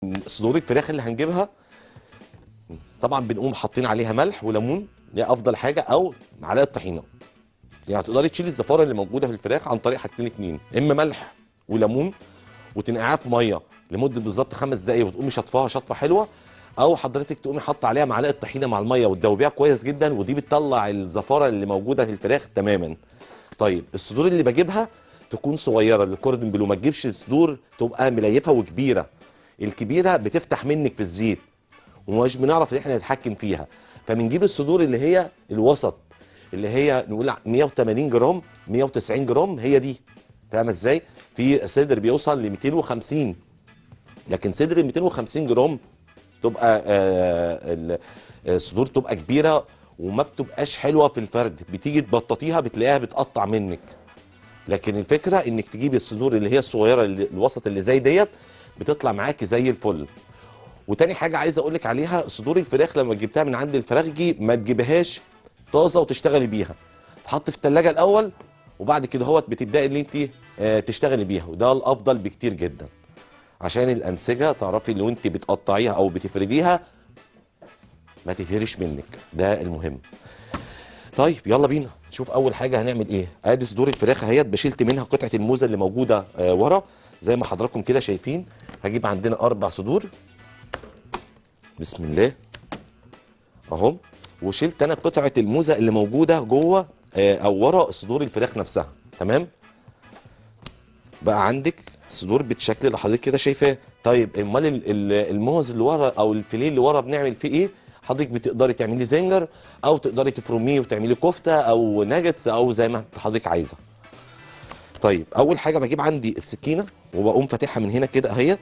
صدور الفراخ اللي هنجيبها طبعا بنقوم حاطين عليها ملح وليمون دي افضل حاجه او معلقه طحينه يعني تقدري تشيلي الزفاره اللي موجوده في الفراخ عن طريق حاجتين اتنين اما ملح وليمون وتنقعها في ميه لمده بالظبط خمس دقايق وتقومي شطفاها شطفه حلوه او حضرتك تقومي حاطه عليها معلقه طحينه مع الميه وتدوبيها كويس جدا ودي بتطلع الزفاره اللي موجوده في الفراخ تماما طيب الصدور اللي بجيبها تكون صغيره الكوردن بلو ما تجيبش صدور تبقى مليفه وكبيره الكبيره بتفتح منك في الزيت ومش بنعرف ان احنا نتحكم فيها فبنجيب الصدور اللي هي الوسط اللي هي نقول 180 جرام 190 جرام هي دي فاهمه ازاي في صدر بيوصل ل 250 لكن صدر ال 250 جرام تبقى آه، ال- الصدور تبقى كبيره وما بتبقاش حلوه في الفرد بتيجي تبططيها بتلاقيها بتقطع منك لكن الفكره انك تجيبي الصدور اللي هي الصغيره اللي الوسط اللي زي ديت بتطلع معاكي زي الفل وتاني حاجه عايز اقول لك عليها صدور الفراخ لما جبتها من عند الفراخجي ما تجيبهاش طازه وتشتغلي بيها تحط في الثلاجه الاول وبعد كده هوت بتبداي ان انت آه، تشتغلي بيها وده الافضل بكتير جدا عشان الانسجه تعرفي لو انت بتقطعيها او بتفرديها ما تتهرش منك ده المهم طيب يلا بينا نشوف اول حاجه هنعمل ايه ادي صدور الفراخ اهيت بشلت منها قطعه الموزه اللي موجوده آه ورا زي ما حضراتكم كده شايفين هجيب عندنا اربع صدور بسم الله اهو وشلت انا قطعه الموزه اللي موجوده جوه آه او ورا صدور الفراخ نفسها تمام بقى عندك صدور بالشكل اللي حضرتك كده شايفاه طيب امال ال- ال- الموز اللي ورا او الفيليه اللي ورا بنعمل فيه ايه حضرتك بتقدري تعملي زنجر او تقدري تفرميه وتعملي كفته او ناجتس او زي ما انت حضرتك عايزه طيب اول حاجه بجيب عندي السكينه وبقوم فاتحها من هنا كده اهي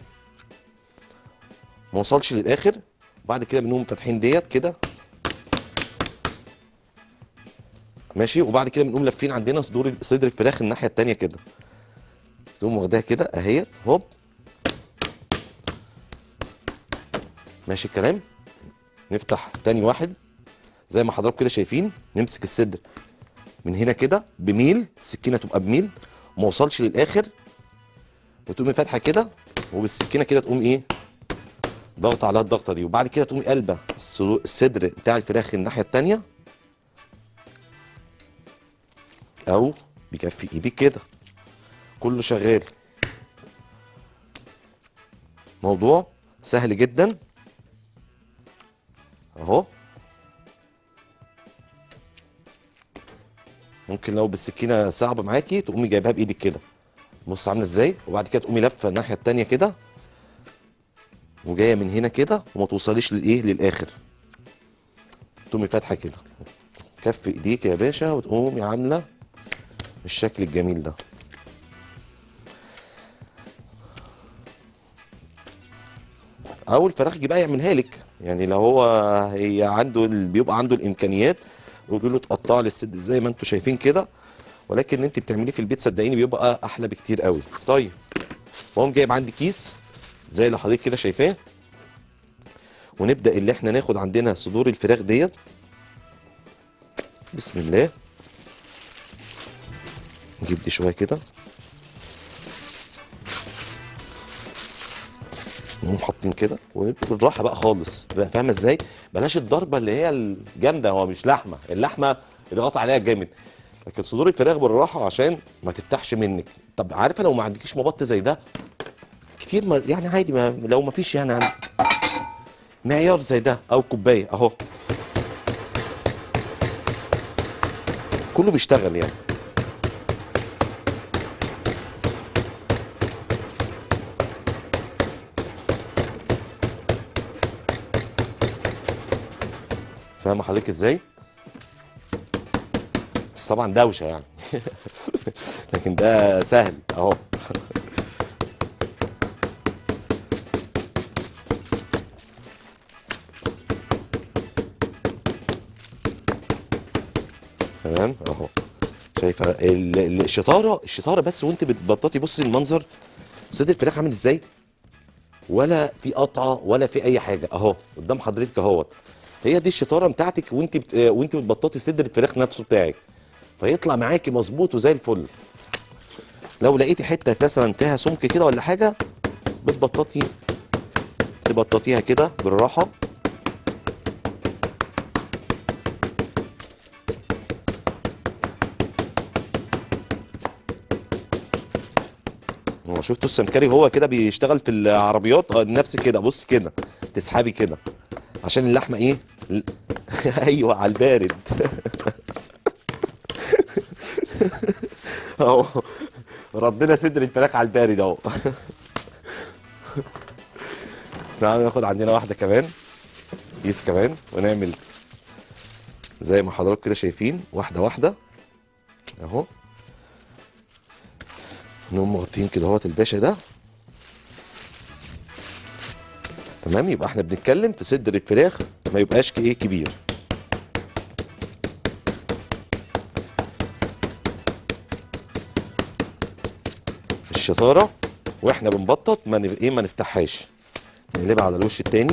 ما وصلش للاخر وبعد كده بنقوم فاتحين ديت كده ماشي وبعد كده بنقوم لافين عندنا صدور صدر الفراخ الناحيه التانيه كده تقوم واخداها كده اهيت هوب ماشي الكلام نفتح تاني واحد زي ما حضراتكم كده شايفين نمسك الصدر من هنا كده بميل السكينه تبقى بميل ما وصلش للاخر وتقومي فاتحه كده وبالسكينه كده تقوم ايه ضغط عليها الضغطه دي وبعد كده تقومي قلبه الصدو- الصدر بتاع الفراخ الناحيه التانيه او بكفي ايديك كده كله شغال موضوع سهل جدا اهو ممكن لو بالسكينه صعبه معاكي تقومي جايبها بايدك كده بص عامله ازاي وبعد كده تقومي لفه الناحيه التانيه كده وجايه من هنا كده وما توصليش للايه للاخر تقومي فاتحه كده كف ايديك يا باشا وتقومي عامله الشكل الجميل ده او الفراخجي بقى يعملها لك يعني لو هو هي عنده ال- بيبقى عنده الامكانيات قولوا له تقطع لي الصدر زي ما انتم شايفين كده ولكن انت بتعمليه في البيت صدقيني بيبقى احلى بكتير قوي طيب واقوم جايب عندي كيس زي اللي حضرتك كده شايفاه ونبدا اللي احنا ناخد عندنا صدور الفراخ ديت بسم الله نجيب دي شويه كده نقوم حاطين كده وبالراحه بقى خالص بقى فاهمه ازاي بلاش الضربه اللي هي الجامده هو مش لحمه اللحمه اللي غطى عليها جامد لكن صدور الفراخ بالراحه عشان ما تفتحش منك طب عارفه لو ما عندكيش مبط زي ده كتير ما يعني عادي ما لو ما فيش يعني عندك معيار زي ده او كوبايه اهو كله بيشتغل يعني فاهم حضرتك ازاي بس طبعا دوشه يعني لكن ده سهل اهو تمام اهو شايفه ال- ال- الشطاره الشطاره بس وانت بتبططي بصي المنظر صدر الفراخ عامل ازاي ولا في قطعه ولا في اي حاجه اهو قدام حضرتك اهوت هي دي الشطاره بتاعتك وانت بت... آه، وانت بتبططي صدر الفراخ نفسه بتاعك فيطلع معاكي مظبوط وزي الفل لو لقيتي حته مثلا فيها سمك كده ولا حاجه بتبططي تبططيها كده بالراحه هو شفتوا السمكري هو كده بيشتغل في العربيات اه نفس كده بص كده تسحبي كده عشان اللحمه ايه ل- ايوه على البارد اهو ربنا صدر الفراخ على البارد اهو تعالوا ناخد عندنا واحده كمان كيس كمان ونعمل زي ما حضراتكم كده شايفين واحده واحده اهو نقوم مغطيين كده اهوت الباشا ده تمام يبقى احنا بنتكلم في صدر الفراخ ما يبقاش ايه كبير الشطاره واحنا بنبطط ما نف- ايه ما نفتحهاش نقلبها على الوش التاني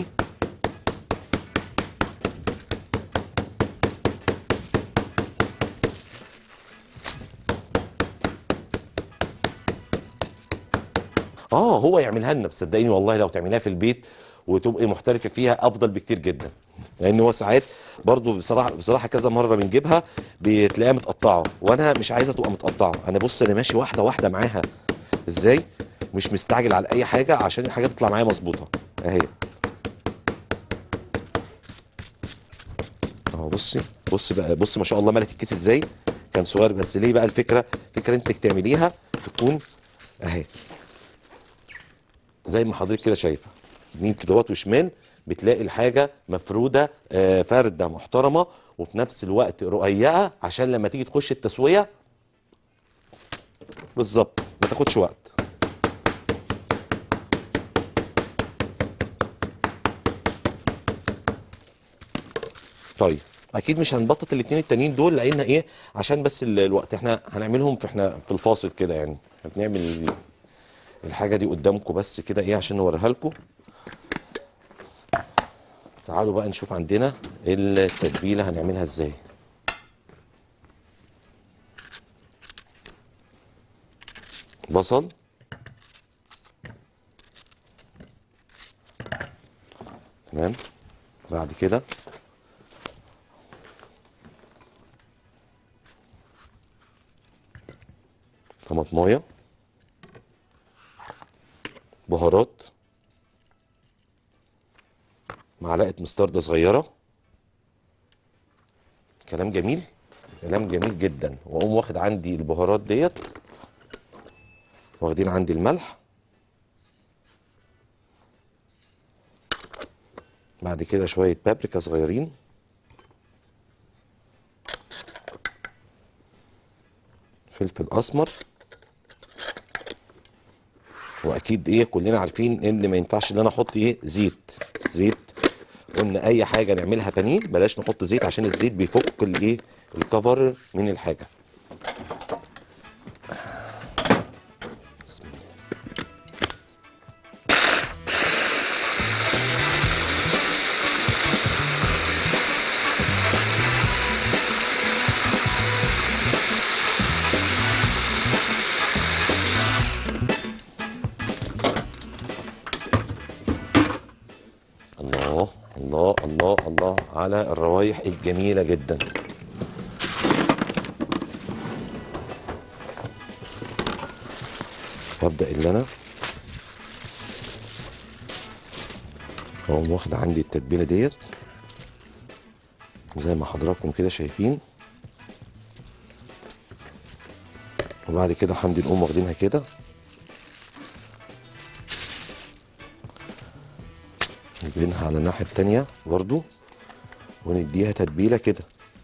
اه هو يعملها لنا بس صدقيني والله لو تعمليها في البيت وتبقي محترفه فيها افضل بكتير جدا لان هو ساعات برضو بصراحه بصراحه كذا مره بنجيبها بتلاقيها متقطعه وانا مش عايزها تبقى متقطعه انا بص انا ماشي واحده واحده معاها ازاي مش مستعجل على اي حاجه عشان الحاجه تطلع معايا مظبوطه اهي اهو بصي بص بقى بص ما شاء الله ملك الكيس ازاي كان صغير بس ليه بقى الفكره الفكره انك تعمليها تكون اهي زي ما حضرتك كده شايفه يمين كدهوت وشمال بتلاقي الحاجه مفروده آه، فرده محترمه وفي نفس الوقت رقيقه عشان لما تيجي تخش التسويه بالظبط ما تاخدش وقت طيب اكيد مش هنبطط الاثنين التانيين دول لان ايه عشان بس ال- الوقت احنا هنعملهم في احنا في الفاصل كده يعني احنا بنعمل الحاجه دي قدامكم بس كده ايه عشان نوريها لكم تعالوا بقى نشوف عندنا التتبيله هنعملها ازاي بصل تمام بعد كده طماطمايه بهارات معلقه مستردة صغيره كلام جميل كلام جميل جدا واقوم واخد عندي البهارات ديت واخدين عندي الملح بعد كده شويه بابريكا صغيرين فلفل اسمر واكيد ايه كلنا عارفين ان ما ينفعش ان انا احط ايه زيت زيت قلنا اي حاجه نعملها بانيه بلاش نحط زيت عشان الزيت بيفك الايه الكفر من الحاجه بسم الله الله الله الله الله على الروايح الجميلة جدا هبدأ اللي أنا أقوم واخد عندي التتبيلة ديت زي ما حضراتكم كده شايفين وبعد كده حمدي نقوم واخدينها كده ندهنها على الناحية التانية برضو ونديها تتبيلة كده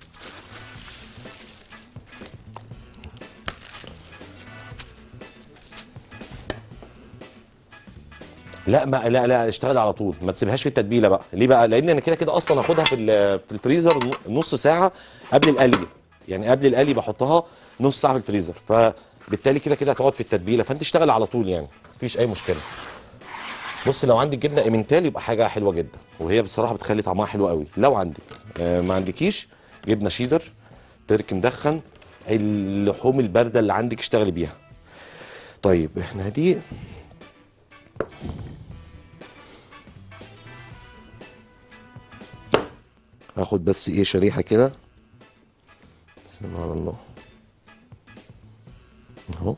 لا ما لا لا اشتغل على طول ما تسيبهاش في التتبيله بقى ليه بقى لان انا كده كده اصلا هاخدها في ال- في الفريزر نص ساعه قبل القلي يعني قبل القلي بحطها نص ساعه في الفريزر فبالتالي كده كده هتقعد في التتبيله فانت اشتغل على طول يعني مفيش اي مشكله بص لو عندك جبنه ايمنتال يبقى حاجه حلوه جدا وهي بصراحه بتخلي طعمها حلو قوي لو عندك آه ما عندكيش جبنه شيدر ترك مدخن اللحوم البارده اللي عندك اشتغلي بيها طيب احنا دي هاخد بس ايه شريحه كده بسم الله على الله اهو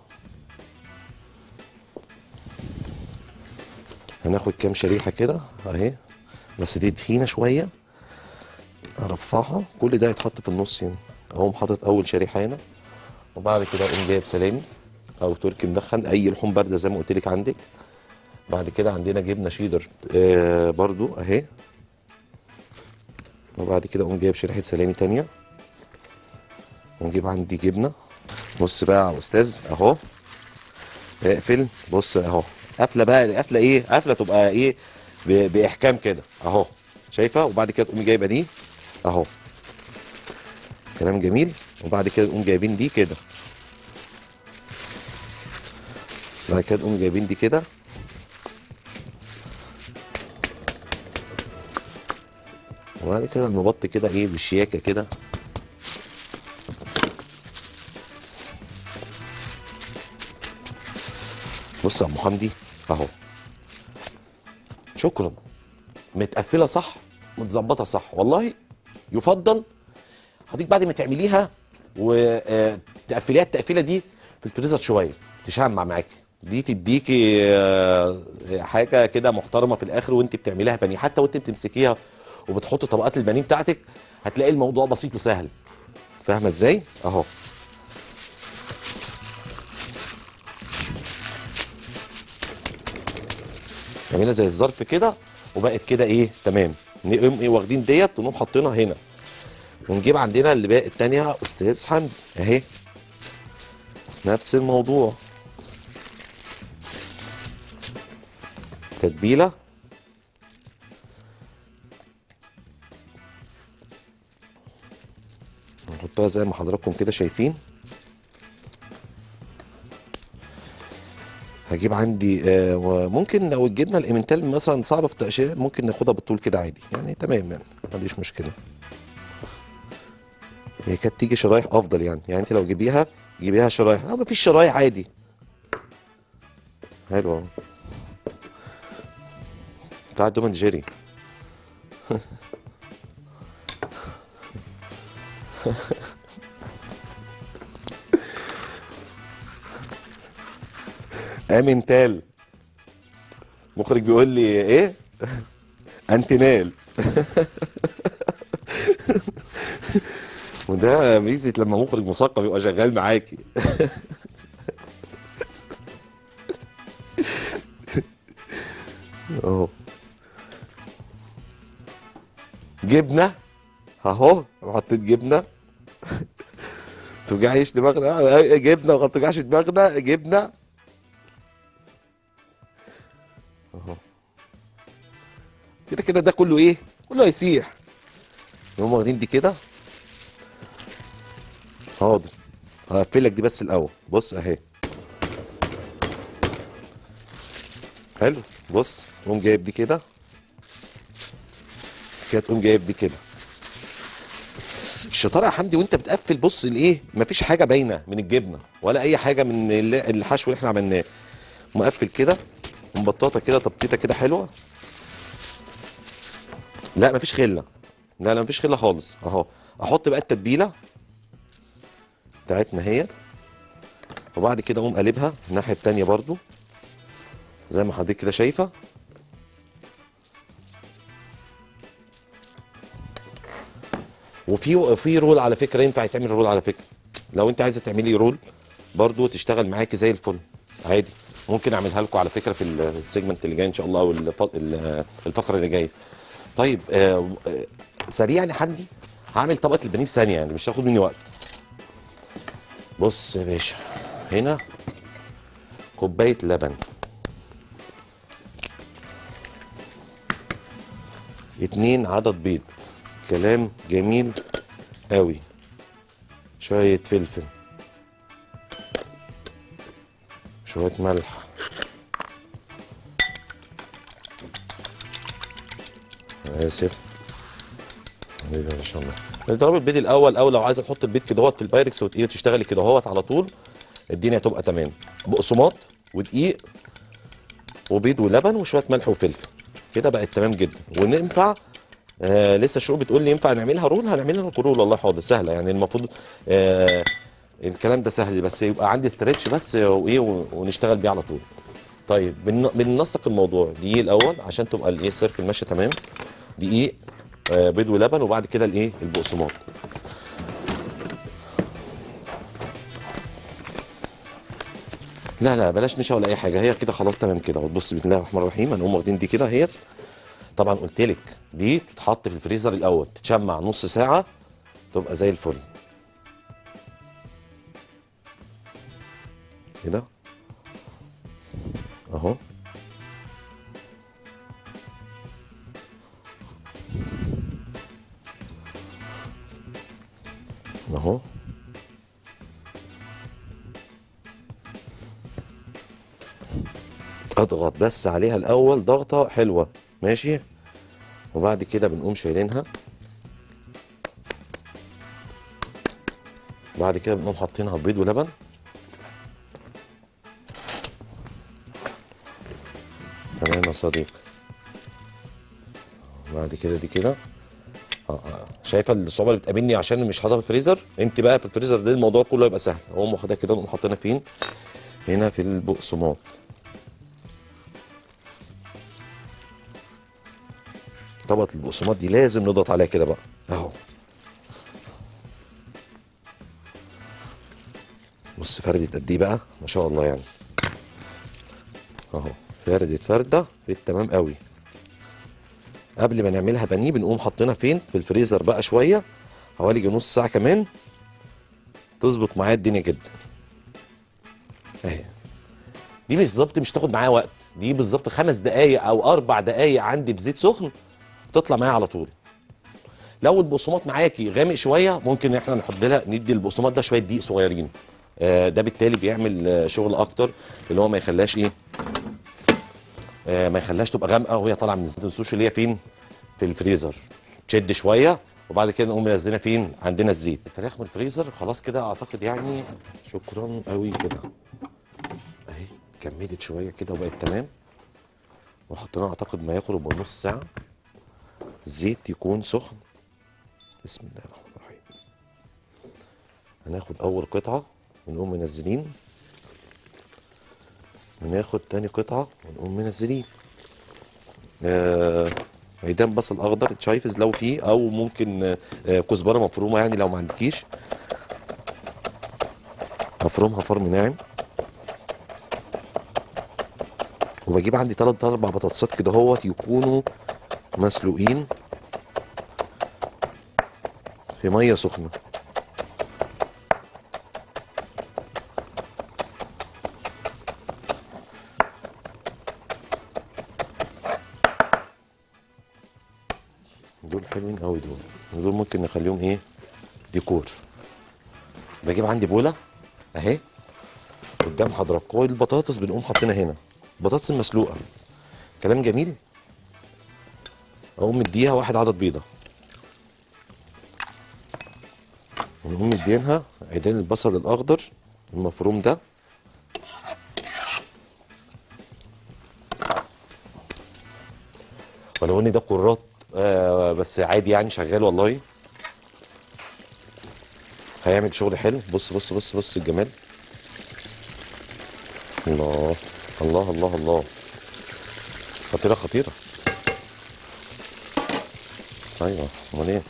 هناخد كام شريحه كده اهي بس دي تخينه شويه ارفعها كل ده يتحط في النص يعني اقوم حاطط اول شريحه هنا وبعد كده اقوم جايب سلامي او تركي مدخن اي لحوم بارده زي ما قلت لك عندك بعد كده عندنا جبنه شيدر آه برضو اهي وبعد كده اقوم جايب شريحه سلامي تانية ونجيب عندي جبنه بص بقى يا استاذ اهو اقفل بص اهو قفله بقى قفله ايه قفله تبقى ايه ب- باحكام كده اهو شايفه وبعد كده تقومي جايبه دي اهو كلام جميل وبعد كده نقوم جايبين دي كده بعد كده نقوم جايبين دي كده وبعد كده نبط كده ايه بالشياكه كده بص يا ام حمدي اهو شكرا متقفله صح متظبطه صح والله يفضل حضرتك بعد ما تعمليها وتقفليها التقفيله دي في الفريزر شويه تشمع معاكي دي تديكي آه، حاجه كده محترمه في الاخر وانت بتعمليها بانيه حتى وانت بتمسكيها وبتحطي طبقات البانيه بتاعتك هتلاقي الموضوع بسيط وسهل فاهمه ازاي اهو تعملها زي الظرف كده وبقت كده ايه تمام نقوم ايه واخدين ديت ونقوم حاطينها هنا ونجيب عندنا اللي باقي التانية استاذ حمدي اهي نفس الموضوع تتبيلة نحطها زي ما حضراتكم كده شايفين هجيب عندي آه وممكن لو الجبنه الامنتال مثلا صعبه في التقشير ممكن ناخدها بالطول كده عادي يعني تمام يعني ما عنديش مشكله هي كانت تيجي شرايح افضل يعني يعني انت لو جيبيها جيبيها شرايح لا مفيش شرايح عادي حلو أهو. بتاع دوم اند جيري امن تال مخرج بيقول لي ايه انتنال وده ميزه لما مخرج مثقف يبقى شغال معاكي اهو جبنه اهو حطيت جبنه توجعيش دماغنا آه، جبنه وما توجعش دماغنا جبنه اهو كده كده ده كله ايه كله هيسيح نقوم واخدين دي كده حاضر هقفلك دي بس الاول بص اهي حلو بص قوم جايب دي كده كده تقوم جايب دي كده الشطاره يا حمدي وانت بتقفل بص الايه مفيش حاجه باينه من الجبنه ولا اي حاجه من ال- الحشو اللي احنا عملناه مقفل كده ومبططه كده تبطيطه كده حلوه لا مفيش خله لا لا مفيش خله خالص اهو احط بقى التتبيله بتاعتنا هي وبعد كده اقوم قلبها الناحيه التانيه برضو زي ما حضرتك كده شايفه وفي في رول على فكره ينفع يتعمل رول على فكره لو انت عايزه تعملي رول برضو تشتغل معاكي زي الفل عادي ممكن اعملها لكم على فكره في السيجمنت اللي جاي ان شاء الله او الف- ال- الفقره اللي جايه طيب آه آه، سريعا يا حمدي هعمل طبقه البانيه في ثانيه يعني مش هاخد مني وقت بص يا باشا هنا كوبايه لبن اتنين عدد بيض كلام جميل قوي شويه فلفل شويه ملح أنا اسف حبيبي ما شاء الله نضرب البيض الاول او لو عايزه تحط البيض كده هوت في البايركس وت- إيه وتشتغلي كده هوت على طول الدنيا هتبقى تمام بقسماط ودقيق وبيض ولبن وشويه ملح وفلفل كده بقت تمام جدا وننفع آه لسه الشروق بتقول لي ينفع نعملها رول هنعملها رول والله حاضر سهله يعني المفروض آه الكلام ده سهل بس يبقى عندي استرتش بس وايه ونشتغل بيه على طول طيب بن- بننسق الموضوع دقيق الاول عشان تبقى الايه السيركل ماشيه تمام دقيق آه بيض ولبن وبعد كده الايه البقسماط لا لا بلاش نشا ولا اي حاجه هي كده خلاص تمام كده وتبص بسم الله الرحمن الرحيم هنقوم واخدين دي كده اهيت طبعا قلت لك دي تتحط في الفريزر الاول تتشمع نص ساعه تبقى زي الفل كده اهو اهو اضغط بس عليها الاول ضغطه حلوه ماشي وبعد كده بنقوم شايلينها بعد كده بنقوم حاطينها بيض ولبن تمام يا صديقي بعد كده دي كده آه، آه. شايفه الصعوبه اللي بتقابلني عشان مش حاططها في الفريزر انت بقى في الفريزر ده الموضوع كله يبقى سهل اقوم واخدها كده ونقوم حاطينها فين هنا في البقسماط طبقه البقسماط دي لازم نضغط عليها كده بقى اهو بص فردت قد ايه بقى ما شاء الله يعني اهو فردت فرده في التمام قوي قبل ما نعملها بانيه بنقوم حاطينها فين في الفريزر بقى شويه حوالي يجي نص ساعه كمان تظبط معايا الدنيا جدا اهي دي بالظبط مش تاخد معايا وقت دي بالظبط خمس دقايق او اربع دقايق عندي بزيت سخن تطلع معايا على طول لو البقسماط معاكي غامق شويه ممكن ان احنا نحط لها ندي البقسماط ده شويه دقيق صغيرين آه ده بالتالي بيعمل آه شغل اكتر اللي هو ما يخليهاش ايه آه ما يخليهاش تبقى غامقه وهي طالعه من الزيت ما تنسوش اللي هي فين في الفريزر تشد شويه وبعد كده نقوم منزلينها فين عندنا الزيت الفراخ من الفريزر خلاص كده اعتقد يعني شكرا قوي كده اهي كملت شويه كده وبقت تمام وحطيناها اعتقد ما يقرب من نص ساعه الزيت يكون سخن بسم الله الرحمن الرحيم هناخد اول قطعه ونقوم منزلين وناخد تاني قطعه ونقوم منزلين آه عيدان بصل اخضر تشايفز لو فيه او ممكن آه، آه كزبره مفرومه يعني لو ما عندكيش هفرمها فرم ناعم وبجيب عندي تلات اربع بطاطسات كده اهوت يكونوا مسلوقين في ميه سخنه دول حلوين قوي دول ودول ممكن نخليهم ايه ديكور بجيب عندي بوله اهي قدام حضراتكم البطاطس بنقوم حاطينها هنا بطاطس المسلوقه كلام جميل اقوم مديها واحد عدد بيضه ونقوم مدينها عيدان البصل الاخضر المفروم ده ولو ان ده قرات آه بس عادي يعني شغال والله هيعمل شغل حلو بص بص بص بص الجمال الله الله الله الله خطيره خطيره ايوه امال ايه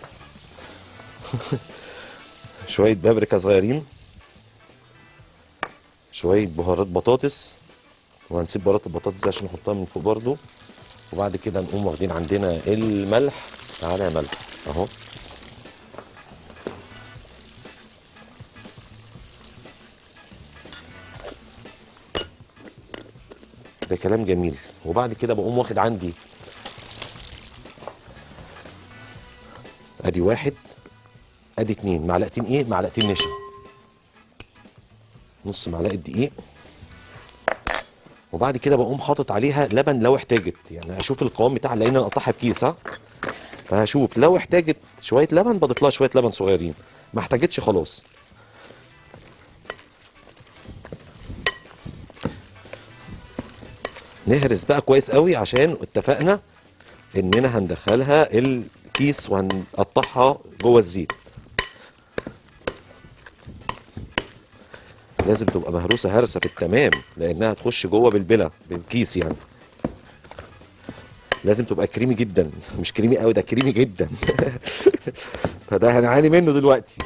شويه بابريكا صغيرين شويه بهارات بطاطس وهنسيب بهارات البطاطس دي عشان نحطها من فوق برضو وبعد كده نقوم واخدين عندنا الملح تعالى يا ملح اهو ده كلام جميل وبعد كده بقوم واخد عندي ادي واحد ادي اتنين معلقتين ايه معلقتين نشا نص معلقه دقيق وبعد كده بقوم حاطط عليها لبن لو احتاجت يعني اشوف القوام بتاعها لان انا اقطعها بكيس ها فهشوف لو احتاجت شويه لبن بضيف لها شويه لبن صغيرين ما احتاجتش خلاص نهرس بقى كويس قوي عشان اتفقنا اننا هندخلها الكيس وهنقطعها جوه الزيت لازم تبقى مهروسه هرسه في التمام لانها تخش جوه بالبلا بالكيس يعني لازم تبقى كريمي جدا مش كريمي قوي ده كريمي جدا فده هنعاني منه دلوقتي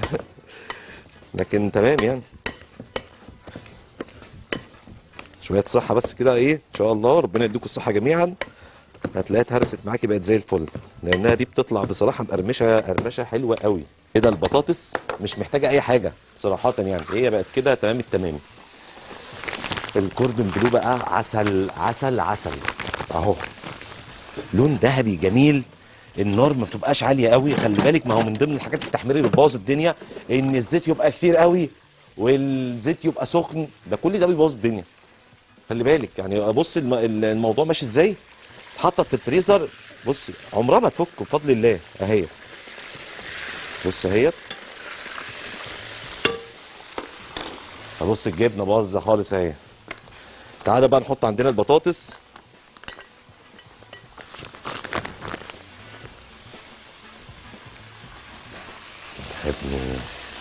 لكن تمام يعني شويه صحه بس كده ايه ان شاء الله ربنا يديكم الصحه جميعا هتلاقيها اتهرست معاكي بقت زي الفل لانها دي بتطلع بصراحه مقرمشه قرمشه حلوه قوي كده البطاطس مش محتاجه اي حاجه صراحه يعني هي بقت كده تمام التمام الكوردون بلو بقى عسل عسل عسل اهو لون ذهبي جميل النار ما بتبقاش عاليه قوي خلي بالك ما هو من ضمن الحاجات التحمير اللي بتبوظ الدنيا ان الزيت يبقى كتير قوي والزيت يبقى سخن ده كل ده بيبوظ الدنيا خلي بالك يعني بص الم- ال- الموضوع ماشي ازاي حطت في الفريزر بصي عمرها ما تفك بفضل الله اهي بص اهيت بص الجبنه باظه خالص اهي تعالى بقى نحط عندنا البطاطس يا ابني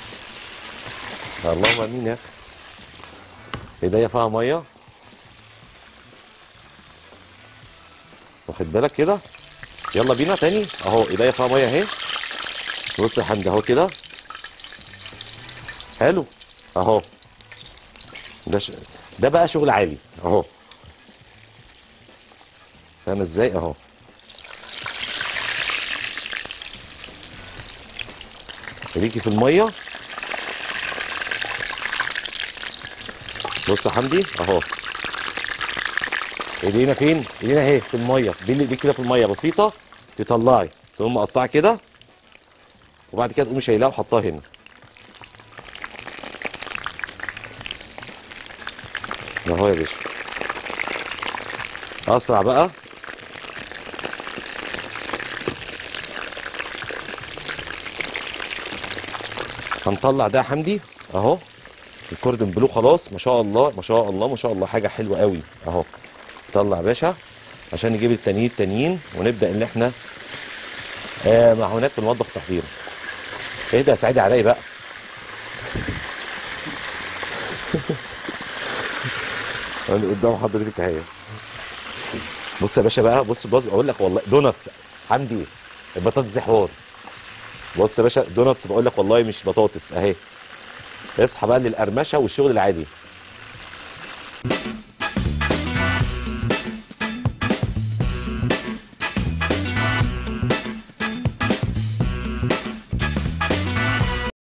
اللهم امين يا اخي ايديا فيها ميه واخد بالك كده يلا بينا تاني اهو ايديا فيها ميه اهي بص يا حمدي اهو كده حلو اهو ده ش... ده بقى شغل عالي اهو فاهم ازاي اهو ليكي في الميه بص يا حمدي اهو ايدينا فين ايدينا اهي في الميه دي اللي- دي كده في الميه بسيطه تطلعي تقوم مقطعه كده وبعد كده تقومي شايلاها وحطها هنا اهو يا باشا اسرع بقى هنطلع ده يا حمدي اهو الكوردون بلو خلاص ما شاء الله ما شاء الله ما شاء الله حاجه حلوه قوي اهو طلع يا باشا عشان نجيب التانيين التانيين ونبدا ان احنا آه معونات في المطبخ تحضيره ايه ده يا سعيد علي بقى انا قدام حضرتك اهي بص يا باشا بقى بص بص اقول لك والله دوناتس حمدي البطاطس دي حوار بص يا باشا دوناتس بقول لك والله مش بطاطس اهي اصحى بقى للقرمشه والشغل العادي